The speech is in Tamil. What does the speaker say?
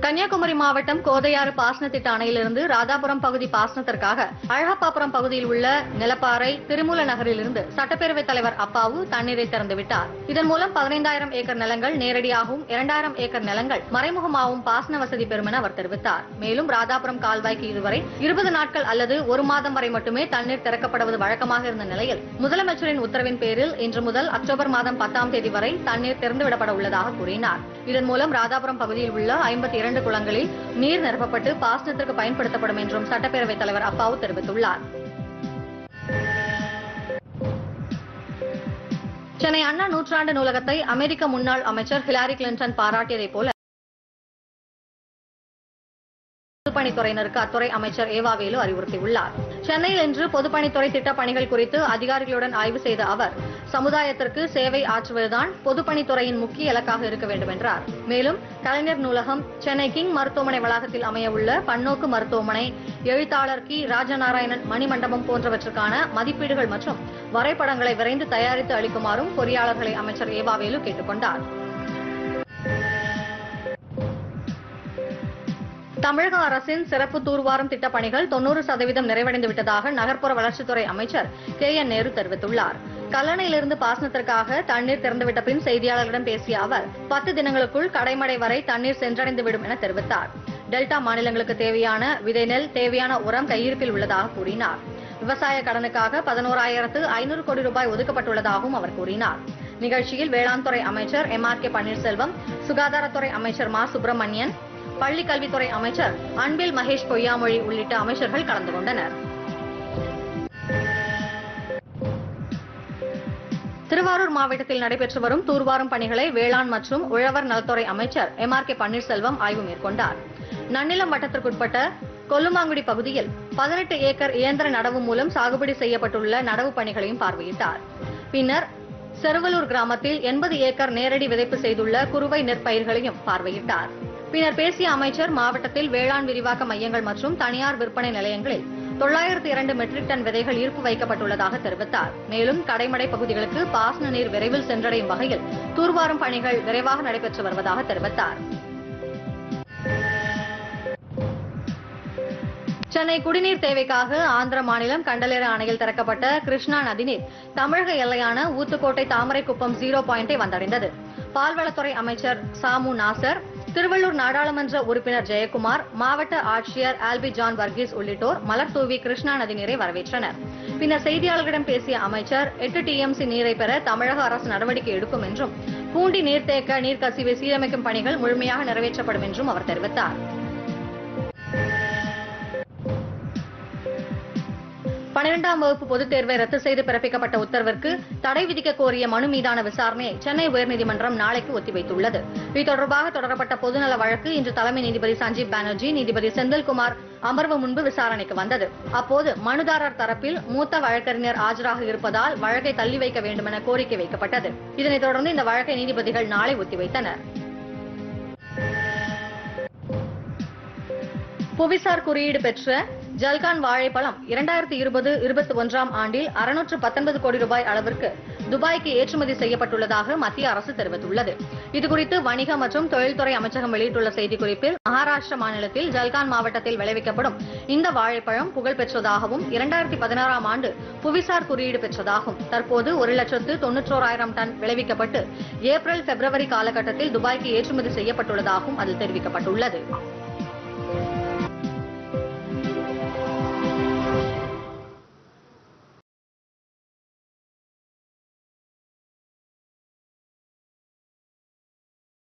கன்னியாகுமரி மாவட்டம் கோதையாறு பாசன திட்ட அணையிலிருந்து ராதாபுரம் பகுதி பாசனத்திற்காக அழகப்பாபுரம் பகுதியில் உள்ள நிலப்பாறை திருமூல நகரிலிருந்து சட்டப்பேரவைத் தலைவர் அப்பாவு தண்ணீரை திறந்துவிட்டார் இதன் மூலம் பதினைந்தாயிரம் ஏக்கர் நிலங்கள் நேரடியாகவும் இரண்டாயிரம் ஏக்கர் நிலங்கள் மறைமுகமாகவும் பாசன வசதி பெறும் என அவர் தெரிவித்தார் மேலும் ராதாபுரம் கால்வாய்க்கு இதுவரை இருபது நாட்கள் அல்லது ஒரு மாதம் வரை மட்டுமே தண்ணீர் திறக்கப்படுவது வழக்கமாக இருந்த நிலையில் முதலமைச்சரின் உத்தரவின் பேரில் இன்று முதல் அக்டோபர் மாதம் பத்தாம் தேதி வரை தண்ணீர் திறந்துவிடப்பட உள்ளதாக கூறினார் இதன் மூலம் ராதாபுரம் பகுதியில் உள்ள ஐம்பத்தி இரண்டு குளங்களில் நீர் நிரப்பப்பட்டு பாசனத்திற்கு பயன்படுத்தப்படும் என்றும் சட்டப்பேரவைத் தலைவர் அப்பாவு தெரிவித்துள்ளார் சென்னை அண்ணா நூற்றாண்டு நூலகத்தை அமெரிக்க முன்னாள் அமைச்சர் ஹிலாரி கிளின்டன் பாராட்டியதைப் போல பொதுப்பணித்துறையினருக்கு அத்துறை அமைச்சர் ஏவாவேலு அறிவுறுத்தியுள்ளார் சென்னையில் இன்று பொதுப்பணித்துறை திட்டப் பணிகள் குறித்து அதிகாரிகளுடன் ஆய்வு செய்த அவர் சமுதாயத்திற்கு சேவை ஆற்றுவதுதான் பொதுப்பணித்துறையின் முக்கிய இலக்காக இருக்க வேண்டும் என்றார் மேலும் கலைஞர் நூலகம் சென்னை கிங் மருத்துவமனை வளாகத்தில் அமையவுள்ள பன்னோக்கு மருத்துவமனை எழுத்தாளர் கி ராஜநாராயணன் மணிமண்டபம் போன்றவற்றுக்கான மதிப்பீடுகள் மற்றும் வரைபடங்களை விரைந்து தயாரித்து அளிக்குமாறும் பொறியாளர்களை அமைச்சர் ஏவாவேலு கேட்டுக் கொண்டார் தமிழக அரசின் சிறப்பு தூர்வாரும் திட்டப் பணிகள் தொன்னூறு சதவீதம் நிறைவடைந்து விட்டதாக நகர்ப்புற வளர்ச்சித்துறை அமைச்சர் கே என் நேரு தெரிவித்துள்ளார் கல்லணையிலிருந்து பாசனத்திற்காக தண்ணீர் திறந்துவிட்ட பின் செய்தியாளர்களிடம் பேசிய அவர் பத்து தினங்களுக்குள் கடைமடை வரை தண்ணீர் சென்றடைந்து விடும் என தெரிவித்தார் டெல்டா மாநிலங்களுக்கு தேவையான விதை நெல் தேவையான உரம் கையிருப்பில் உள்ளதாக கூறினார் விவசாய கடனுக்காக பதினோராயிரத்து ஐநூறு கோடி ரூபாய் ஒதுக்கப்பட்டுள்ளதாகவும் அவர் கூறினார் நிகழ்ச்சியில் வேளாண் துறை அமைச்சர் எம் ஆர் கே பன்னீர்செல்வம் சுகாதாரத்துறை அமைச்சர் மா சுப்பிரமணியன் பள்ளி கல்வித்துறை அமைச்சர் அன்பில் மகேஷ் பொய்யாமொழி உள்ளிட்ட அமைச்சர்கள் கலந்து கொண்டனர் திருவாரூர் மாவட்டத்தில் நடைபெற்று வரும் தூர்வாரும் பணிகளை வேளாண் மற்றும் உழவர் நலத்துறை அமைச்சர் எம் ஆர் கே பன்னீர்செல்வம் ஆய்வு மேற்கொண்டார் நன்னிலம் வட்டத்திற்குட்பட்ட கொல்லுமாங்குடி பகுதியில் பதினெட்டு ஏக்கர் இயந்திர நடவு மூலம் சாகுபடி செய்யப்பட்டுள்ள நடவு பணிகளையும் பார்வையிட்டார் பின்னர் செருவலூர் கிராமத்தில் எண்பது ஏக்கர் நேரடி விதைப்பு செய்துள்ள குறுவை நெற்பயிர்களையும் பார்வையிட்டார் பின்னர் பேசிய அமைச்சர் மாவட்டத்தில் வேளாண் விரிவாக்க மையங்கள் மற்றும் தனியார் விற்பனை நிலையங்களில் தொள்ளாயிரத்து இரண்டு மெட்ரிக் டன் விதைகள் இருப்பு வைக்கப்பட்டுள்ளதாக தெரிவித்தார் மேலும் கடைமடை பகுதிகளுக்கு பாசன நீர் விரைவில் சென்றடையும் வகையில் தூர்வாரும் பணிகள் விரைவாக நடைபெற்று வருவதாக தெரிவித்தார் சென்னை குடிநீர் தேவைக்காக ஆந்திர மாநிலம் கண்டலேறு அணையில் திறக்கப்பட்ட கிருஷ்ணா நதிநீர் தமிழக எல்லையான ஊத்துக்கோட்டை தாமரைக்குப்பம் ஜீரோ பாயிண்டை வந்தடைந்தது பால்வளத்துறை அமைச்சர் சாமு நாசர் திருவள்ளூர் நாடாளுமன்ற உறுப்பினர் ஜெயக்குமார் மாவட்ட ஆட்சியர் ஆல்பி ஜான் வர்கீஸ் உள்ளிட்டோர் மலர் தூவி கிருஷ்ணா நதி நீரை வரவேற்றனர் பின்னர் செய்தியாளர்களிடம் பேசிய அமைச்சர் எட்டு டிஎம்சி நீரை பெற தமிழக அரசு நடவடிக்கை எடுக்கும் என்றும் பூண்டி நீர்த்தேக்க நீர்க்கசிவை சீரமைக்கும் பணிகள் முழுமையாக நிறைவேற்றப்படும் என்றும் அவர் தெரிவித்தார் பனிரெண்டாம் வகுப்பு பொதுத் தேர்வை ரத்து செய்து பிறப்பிக்கப்பட்ட உத்தரவிற்கு தடை விதிக்க கோரிய மனு மீதான விசாரணையை சென்னை உயர்நீதிமன்றம் நாளைக்கு ஒத்திவைத்துள்ளது இது தொடர்பாக தொடரப்பட்ட பொதுநல வழக்கு இன்று தலைமை நீதிபதி சஞ்சீப் பானர்ஜி நீதிபதி செந்தில்குமார் அமர்வு முன்பு விசாரணைக்கு வந்தது அப்போது மனுதாரர் தரப்பில் மூத்த வழக்கறிஞர் ஆஜராக இருப்பதால் வழக்கை தள்ளி வைக்க வேண்டும் என கோரிக்கை வைக்கப்பட்டது இதனைத் தொடர்ந்து இந்த வழக்கை நீதிபதிகள் நாளை ஒத்திவைத்தனர் புவிசார் குறியீடு பெற்ற ஜல்கான் வாழைப்பழம் இரண்டாயிரத்தி இருபது இருபத்தி ஒன்றாம் ஆண்டில் அறுநூற்று பத்தொன்பது கோடி ரூபாய் அளவிற்கு துபாய்க்கு ஏற்றுமதி செய்யப்பட்டுள்ளதாக மத்திய அரசு தெரிவித்துள்ளது இதுகுறித்து வணிக மற்றும் தொழில்துறை அமைச்சகம் வெளியிட்டுள்ள செய்திக்குறிப்பில் மகாராஷ்டிர மாநிலத்தில் ஜல்கான் மாவட்டத்தில் விளைவிக்கப்படும் இந்த வாழைப்பழம் புகழ் பெற்றதாகவும் இரண்டாயிரத்தி பதினாறாம் ஆண்டு புவிசார் குறியீடு பெற்றதாகும் தற்போது ஒரு லட்சத்து தொன்னூற்றோராயிரம் டன் விளைவிக்கப்பட்டு ஏப்ரல் பிப்ரவரி காலகட்டத்தில் துபாய்க்கு ஏற்றுமதி செய்யப்பட்டுள்ளதாகவும் அதில் தெரிவிக்கப்பட்டுள்ளது